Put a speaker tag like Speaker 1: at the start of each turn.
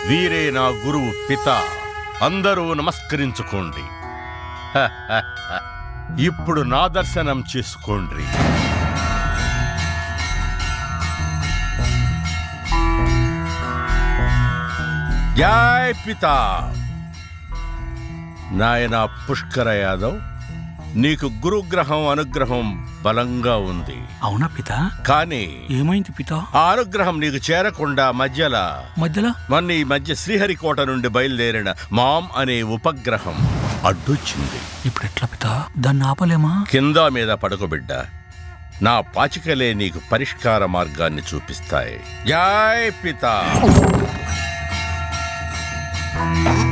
Speaker 1: వీరే నా గురువు పిత అందరూ నమస్కరించుకోండి హ, హ, హ. ఇప్పుడు నా దర్శనం చేసుకోండి జై పిత నాయన పుష్కర యాదవ్ నీకు గురుగ్రహం అనుగ్రహం బలంగా ఉంది
Speaker 2: అవునా పిత
Speaker 1: కానీ
Speaker 2: ఏమైంది పిత
Speaker 1: ఆ అనుగ్రహం నీకు చేరకుండా మధ్యలో
Speaker 2: మధ్యలో
Speaker 1: మొన్న ఈ మధ్య శ్రీహరికోట నుండి బయలుదేరిన మామ్ అనే ఉపగ్రహం అడ్డొచ్చింది
Speaker 2: ఇప్పుడు ఎట్లా పిత దాన్ని ఆపలేమా
Speaker 1: కింద మీద పడుకోబిడ్డ నా పాచికలే నీకు పరిష్కార మార్గాన్ని చూపిస్తాయి జై పిత